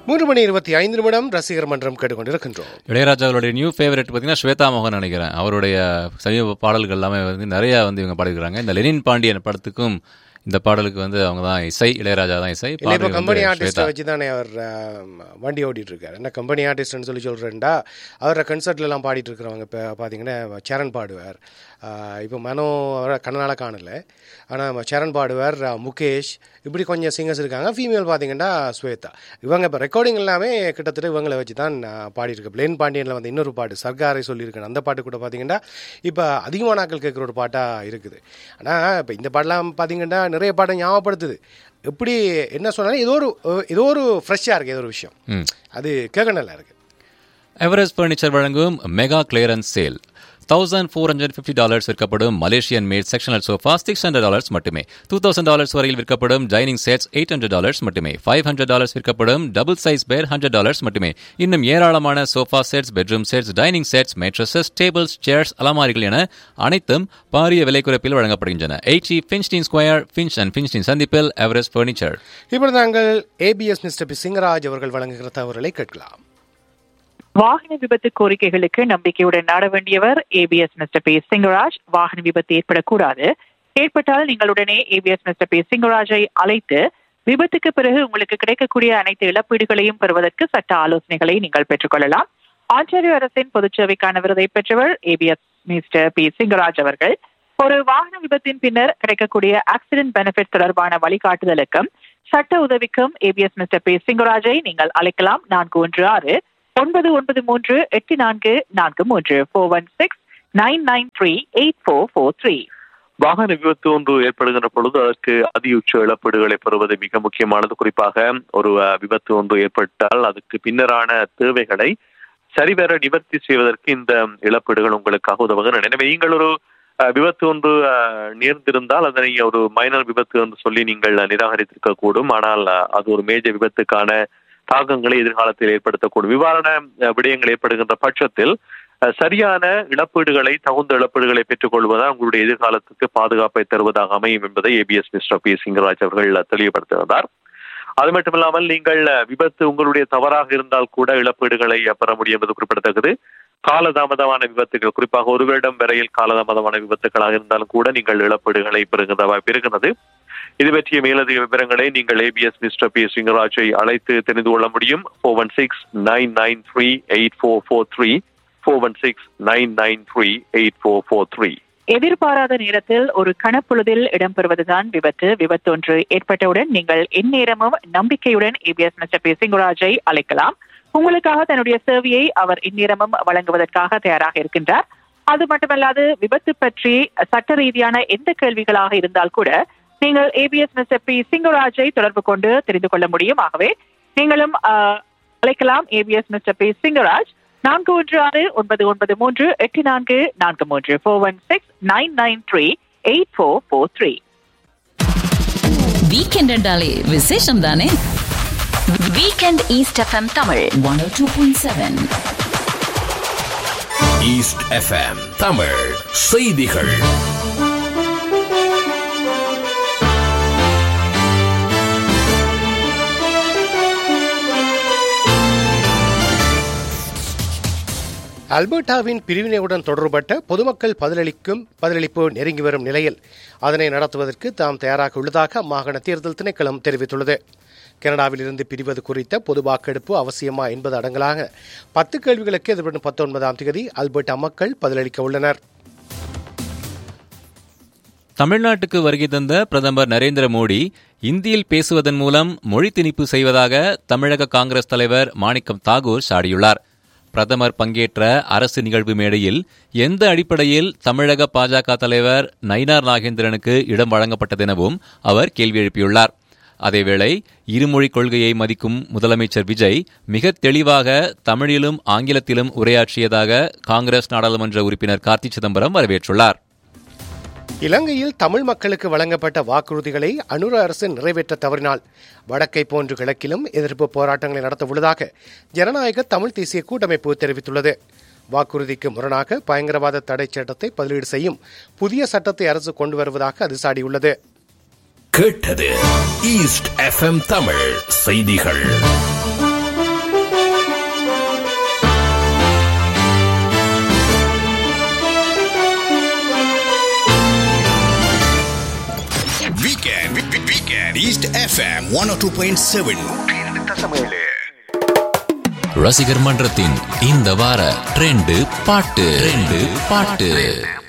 மூன்று மணி இருபத்தி ஐந்து நிமிடம் ரசிகர் மன்றம் கேட்டுக்கொண்டிருக்கின்றோம் இளையராஜாவுடைய நியூ ஃபேவரட் பார்த்தீங்கன்னா ஸ்வேதா மோகன் நினைக்கிறேன் அவருடைய சமீப பாடல்கள் எல்லாமே வந்து நிறைய வந்து இவங்க பாடிருக்கிறாங்க இந்த லெனின் பாண்டியன் படத்துக்கும் இந்த பாடலுக்கு வந்து அவங்க தான் இசை இளையராஜா தான் இசை இல்லை இப்போ பாடல் கம்பெனி வந்து ஆர்டிஸ்ட்டை ஸ்வேதா வச்சு தானே அவர் ஆம், வண்டி ஓட்டிட்டு இருக்காரு என்ன கம்பெனி ஆர்டிஸ்ட்னு சொல்லி சொல்கிறேன்டா அவரோட கன்சர்ட்லலாம் பாடிட்டு இருக்கிறவங்க இப்போ பார்த்தீங்கன்னா சரண் பாடுவார் இப்போ மனோ அவரை கண்ணால் காணல ஆனால் சரண் பாடுவார் ஆ, முகேஷ் இப்படி கொஞ்சம் சிங்கர்ஸ் இருக்காங்க ஃபீமேல் பார்த்தீங்கன்னா ஸ்வேதா இவங்க இப்போ ரெக்கார்டிங் எல்லாமே கிட்டத்தட்ட இவங்களை வச்சு தான் பாடியிருக்கு பிளேன் பாண்டியனில் வந்து இன்னொரு பாட்டு சர்க்காரை சொல்லியிருக்கேன் அந்த பாட்டு கூட பார்த்தீங்கன்னா இப்போ அதிகமான ஆட்கள் கேட்குற ஒரு பாட்டாக இருக்குது ஆனால் இப்போ இந்த பாட்டெலாம் பார்த்தீங்கன்னா நிறைய பாட்டை ஞாபகப்படுத்துது எப்படி என்ன சொன்னாலும் ஏதோ ஒரு ஏதோ ஒரு ஃப்ரெஷ்ஷாக இருக்குது ஏதோ ஒரு விஷயம் ம். அது கேட்க நல்லா இருக்கு எவரெஸ்ட் ஃபர்னிச்சர் வழங்கும் mega clearance sale thousand four hundred fifty dollars விற்கப்படும் Malaysian made sectional sofa six hundred dollars மட்டுமே டூ தௌசண்ட் டாலர்ஸ் வரையில் விற்கப்படும் dining sets eight hundred dollars மட்டுமே ஃபைவ் ஹண்ட்ரட் டாலர்ஸ் விற்கப்படும் double size four hundred dollars மட்டுமே இன்னும் ஏராளமான sofa sets bedroom sets dining sets mattresses tables chairs அலமாரிகள் என அனைத்தும் பாரிய விலை குறைப்பில் வழங்கப்படுகின்றன eighty Finstein square Finch and Finstein சந்திப்பில் எவரெஸ்ட் ஃபர்னிச்சர் இப்பொழுது நாங்கள் ஏபிஎஸ் மிஸ்டர் பி சிங்கராஜ் அவர்கள் வழங்குகிற தகவல்களை கேட்கலாம் வாகன விபத்து கோரிக்கைகளுக்கு நம்பிக்கையுடன் நாட வேண்டியவர் ஏபிஎஸ் மிஸ்டர் பி சிங்கராஜ் வாகன விபத்து ஏற்படக்கூடாது ஏற்பட்டால் நீங்கள் உடனே ஏபிஎஸ் மிஸ்டர் பி சிங்கராஜை அழைத்து விபத்துக்கு பிறகு உங்களுக்கு கிடைக்கக்கூடிய அனைத்து இழப்பீடுகளையும் பெறுவதற்கு சட்ட ஆலோசனைகளை நீங்கள் பெற்றுக்கொள்ளலாம் ஆன்டாரியோ அரசின் பொதுச்சேவைக்கான விருதை பெற்றவர் ஏபிஎஸ் மிஸ்டர் பி சிங்கராஜ் அவர்கள் ஒரு வாகன விபத்தின் பின்னர் கிடைக்கக்கூடிய ஆக்சிடென்ட் பெனிஃபிட் தொடர்பான வழிகாட்டுதலுக்கும் சட்ட உதவிக்கும் ஏபிஎஸ் மிஸ்டர் பி சிங்கராஜை நீங்கள் அழைக்கலாம் நான்கு ஒன்று ஆறு ஒன்பது ஒன்பது மூன்று எட்டு நான்கு நான்கு மூன்று four one six nine nine three eight four four three வாகன விபத்து ஒன்று ஏற்படுகின்ற பொழுது அதற்கு அதியுச்ச இழப்பீடுகளை பெறுவது மிக முக்கியமானது குறிப்பாக ஒரு அஹ், விபத்து ஒன்று ஏற்பட்டால் அதுக்கு பின்னரான தேவைகளை சரிவர நிவர்த்தி செய்வதற்கு இந்த இழப்பீடுகள் உங்களுக்காக உதவுகின்றன எனவே நீங்கள் ஒரு அஹ், விபத்து ஒன்று அஹ், நேர்ந்திருந்தால் அதனை ஒரு மைனர் விபத்து என்று சொல்லி நீங்கள் நிராகரித்திருக்க கூடும் ஆனால் அஹ், அது ஒரு மேஜர் விபத்துக்கான தாக்கங்களை எதிர்காலத்தில் ஏற்படுத்தக்கூடும் இவ்வாறான அஹ், விடயங்கள் ஏற்படுகின்ற பட்சத்தில் அஹ், சரியான இழப்பீடுகளை தகுந்த இழப்பீடுகளை பெற்றுக் கொள்வதால் உங்களுடைய எதிர்காலத்துக்கு பாதுகாப்பை தருவதாக அமையும் என்பதை ஏபிஎஸ் மிஸ்டர் பி சிங்கராஜ் அவர்கள் தெளிவுபடுத்தினார் அது மட்டுமில்லாமல் நீங்கள் அஹ், விபத்து உங்களுடைய தவறாக இருந்தால் கூட இழப்பீடுகளை அஹ், பெற முடியும் என்பது குறிப்பிடத்தக்கது காலதாமதமான விபத்துகள் குறிப்பாக ஒரு வருடம் வரையில் காலதாமதமான விபத்துகளாக இருந்தாலும் கூட நீங்கள் இழப்பீடுகளை பெறுகின்ற வாய்ப்பு இருக்கிறது இது பற்றிய மேலதிக விவரங்களை நீங்கள் ஏபிஎஸ் மிஸ்டர் பி சிங்கராஜை அழைத்து தெரிந்து கொள்ள முடியும் four one six nine nine three eight four four three four one six nine nine three eight four four three எதிர்பாராத நேரத்தில் ஒரு கணப்பொழுதில் இடம்பெறுவதுதான் விபத்து விபத்து ஒன்று ஏற்பட்டவுடன் நீங்கள் எந்நேரமும் நம்பிக்கையுடன் ஏபிஎஸ் மிஸ்டர் பி சிங்கராஜை அழைக்கலாம் உங்களுக்காக தன்னுடைய சேவையை அவர் எந்நேரமும் வழங்குவதற்காக தயாராக இருக்கின்றார் அது மட்டுமல்லாது விபத்து பற்றி சட்ட ரீதியான எந்த கேள்விகளாக இருந்தால் கூட நீங்கள் ஏபிஎஸ் மிஸ்டர் பி சிங்கராஜை தொடர்பு கொண்டு தெரிந்து கொள்ள முடியும் ஆகவே நீங்களும் ஆஹ், அழைக்கலாம் ஏபிஎஸ் மிஸ்டர் பி சிங்கராஜ் நான்கு ஒன்று ஆறு ஒன்பது ஒன்பது மூன்று எட்டு நான்கு நான்கு மூன்று four one six nine nine three eight four four three weekend என்றாலே விசேஷம் தானே weekend East F M Tamil one two point seven East F M Tamil செய்திகள் அல்பர்டாவின் பிரிவினையுடன் தொடர்பட்ட பொதுமக்கள் பதிலளிக்கும் பதிலளிப்பு நெருங்கி வரும் நிலையில் அதனை நடத்துவதற்கு தாம் தயாராக உள்ளதாக மாகாண தேர்தல் திணைக்களம் தெரிவித்துள்ளது கனடாவிலிருந்து பிரிவது குறித்த பொது வாக்கெடுப்பு அவசியமா என்பது அடங்கலாக பத்து கேள்விகளுக்கு எதிர்வரும் பத்தொன்பதாம் தேதி அல்பர்டா மக்கள் பதிலளிக்க உள்ளனர் தமிழ்நாட்டுக்கு வருகை தந்த பிரதமர் நரேந்திர மோடி இந்தியில் பேசுவதன் மூலம் மொழி திணிப்பு செய்வதாக தமிழக காங்கிரஸ் தலைவர் மாணிக்கம் தாகூர் சாடியுள்ளார் பிரதமர் பங்கேற்ற அரசு நிகழ்வு மேடையில் எந்த அடிப்படையில் தமிழக பாஜக தலைவர் நயினார் நாகேந்திரனுக்கு இடம் வழங்கப்பட்டதெனவும் அவர் கேள்வி எழுப்பியுள்ளார் அதேவேளை இருமொழிக் கொள்கையை மதிக்கும் முதலமைச்சர் விஜய் மிக தெளிவாக தமிழிலும் ஆங்கிலத்திலும் உரையாற்றியதாக காங்கிரஸ் நாடாளுமன்ற உறுப்பினர் கார்த்தி சிதம்பரம் வரவேற்றுள்ளார் இலங்கையில் தமிழ் மக்களுக்கு வழங்கப்பட்ட வாக்குறுதிகளை அனுர அரசு நிறைவேற்ற தவறினால் வடக்கை போன்று கிழக்கிலும் எதிர்ப்பு போராட்டங்களை நடத்த உள்ளதாக ஜனநாயக தமிழ் தேசிய கூட்டமைப்பு தெரிவித்துள்ளது வாக்குறுதிக்கு முரணாக பயங்கரவாத தடை சட்டத்தை பதிலீடு செய்யும் புதிய சட்டத்தை அரசு கொண்டு வருவதாக அது சாடியுள்ளது கேட்டது ஈஸ்ட் எஃப்எம் தமிழ் செய்திகள் Weekend, week- weekend, East FM 102.7. ரசிகர் மன்றத்தின் இந்த வார ட்ரெண்டு பாட்டு ட்ரெண்டு பாட்டு